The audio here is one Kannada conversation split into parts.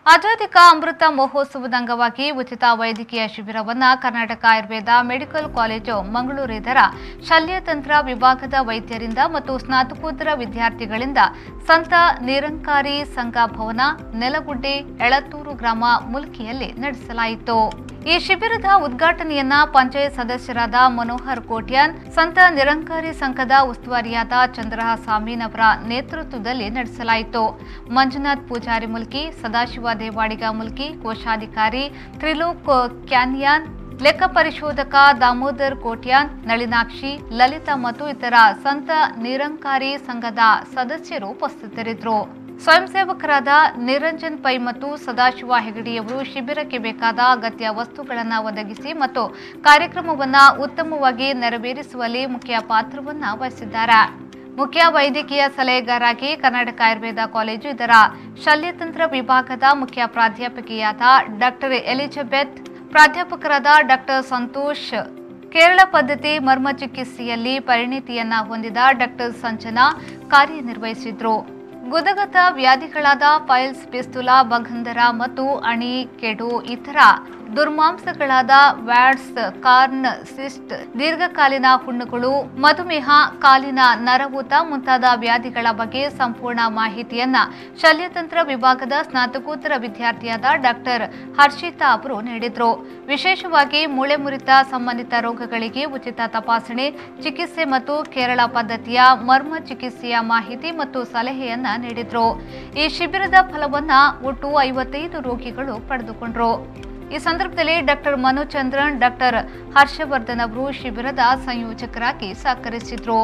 ಆಜಾದಿಕ ಅಮೃತ ಮಹೋತ್ಸವದ ಅಂಗವಾಗಿ ಉಚಿತ ವೈದ್ಯಕೀಯ ಶಿಬಿರವನ್ನ ಕರ್ನಾಟಕ ಆಯುರ್ವೇದ ಮೆಡಿಕಲ್ ಕಾಲೇಜು ಮಂಗಳೂರು ಇದರ ಶಲ್ಯತಂತ್ರ ವಿಭಾಗದ ವೈದ್ಯರಿಂದ ಮತ್ತು ಸ್ನಾತಕೋತ್ತರ ವಿದ್ಯಾರ್ಥಿಗಳಿಂದ ಸಂತ ನಿರಂಕಾರಿ ಸಂಘ ಭವನ ನೆಲಗುಡ್ಡೆ ಎಳತ್ತೂರು ಗ್ರಾಮ ಮುಲ್ಕಿಯಲ್ಲಿ ನಡೆಸಲಾಯಿತು ಈ ಶಿಬಿರದ ಉದ್ಘಾಟನೆಯನ್ನ ಪಂಚಾಯತ್ ಸದಸ್ಯರಾದ ಮನೋಹರ್ ಕೋಟ್ಯಾನ್ ಸಂತ ನಿರಂಕಾರಿ ಸಂಘದ ಉಸ್ತುವಾರಿಯಾದ ಚಂದ್ರಹಾಸ್ ಸಾಮೀನ್ ಅವರ ನೇತೃತ್ವದಲ್ಲಿ ನಡೆಸಲಾಯಿತು ಮಂಜುನಾಥ್ ಪೂಜಾರಿ ಮುಲ್ಕಿ ಸದಾಶಿವ ದೇವಾಡಿಗ ಮುಲ್ಕಿ ಕೋಶಾಧಿಕಾರಿ ತ್ರಿಲೋಕ್ ಕ್ಯಾನ್ಯಾನ್ ಲೆಕ್ಕ ಪರಿಶೋಧಕ ದಾಮೋದರ್ ಕೋಟ್ಯಾನ್ ನಳಿನಾಕ್ಷಿ ಲಲಿತಾ ಮತ್ತು ಇತರ ಸಂತ ನಿರಂಕಾರಿ ಸಂಘದ ಸದಸ್ಯರು ಉಪಸ್ಥಿತರಿದ್ದರು ಸ್ವಯಂ ಸೇವಕರಾದ ನಿರಂಜನ್ ಪೈ ಮತ್ತು ಸದಾಶಿವ ಹೆಗಡಿಯವರು ಶಿಬಿರಕ್ಕೆ ಬೇಕಾದ ಅಗತ್ಯ ವಸ್ತುಗಳನ್ನು ಒದಗಿಸಿ ಮತ್ತು ಕಾರ್ಯಕ್ರಮವನ್ನು ಉತ್ತಮವಾಗಿ ನೆರವೇರಿಸುವಲ್ಲಿ ಮುಖ್ಯ ಪಾತ್ರವನ್ನು ವಹಿಸಿದ್ದಾರೆ ಮುಖ್ಯ ವೈದ್ಯಕೀಯ ಸಲಹೆಗಾರಾಗಿ ಕರ್ನಾಟಕ ಆಯುರ್ವೇದ ಕಾಲೇಜು ಇದರ ಶಲ್ಯತಂತ್ರ ವಿಭಾಗದ ಮುಖ್ಯ ಪ್ರಾಧ್ಯಾಪಕಿಯಾದ ಡಾಕ್ಟರ್ ಎಲಿಜಬೆತ್ ಪ್ರಾಧ್ಯಾಪಕರಾದ ಡಾಕ್ಟರ್ ಸಂತೋಷ್ ಕೇರಳ ಪದ್ಧತಿ ಮರ್ಮ ಚಿಕಿತ್ಸೆಯಲ್ಲಿ ಪರಿಣಿತಿಯನ್ನ ಹೊಂದಿದ ಡಾಕ್ಟರ್ ಸಂಜನಾ ಕಾರ್ಯನಿರ್ವಹಿಸಿದ್ರು ಗುದಗತ ವ್ಯಾಧಿಗಳಾದ ಪೈಲ್ಸ್ ಪಿಸ್ತುಲಾ ಬಗಂಧರ ಮತ್ತು ಅಣಿ ಕೆಡು ಇತರ ದುರ್ಮಾಂಸಗಳಾದ ವ್ಯಾಡ್ಸ್ ಕಾರ್ನ್ ಸಿಸ್ಟ್ ದೀರ್ಘಕಾಲೀನ ಹುಣ್ಣುಗಳು ಮಧುಮೇಹ ಕಾಲಿನ ನರವೂತ ಮುಂತಾದ ವ್ಯಾಧಿಗಳ ಬಗ್ಗೆ ಸಂಪೂರ್ಣ ಮಾಹಿತಿಯನ್ನ ಶಲ್ಯತಂತ್ರ ವಿಭಾಗದ ಸ್ನಾತಕೋತ್ತರ ವಿದ್ಯಾರ್ಥಿಯಾದ ಡಾಕ್ಟರ್ ಹರ್ಷಿತಾ ಅವರು ನೀಡಿದ್ರು ವಿಶೇಷವಾಗಿ ಮೂಳೆ ಮುರಿತ ಸಂಬಂಧಿತ ರೋಗಗಳಿಗೆ ಉಚಿತ ತಪಾಸಣೆ ಚಿಕಿತ್ಸೆ ಮತ್ತು ಕೇರಳ ಪದ್ಧತಿಯ ಮರ್ಮ ಚಿಕಿತ್ಸೆಯ ಮಾಹಿತಿ ಮತ್ತು ಸಲಹೆಯನ್ನ ನೀಡಿದ್ರು ಈ ಶಿಬಿರದ ಫಲವನ್ನ ಒಟ್ಟು ಐವತ್ತೈದು ರೋಗಿಗಳು ಪಡೆದುಕೊಂಡ್ರು ಈ ಸಂದರ್ಭದಲ್ಲಿ ಡಾಕ್ಟರ್ ಮನುಚಂದ್ರನ್ ಡಾಕ್ಟರ್ ಹರ್ಷವರ್ಧನ್ ಅವರು ಶಿಬಿರದ ಸಂಯೋಜಕರಾಗಿ ಸಹಕರಿಸಿದ್ರು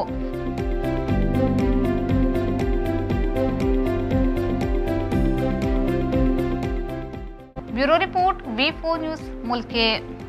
bureau report V four news ಮುಲ್ಕೆ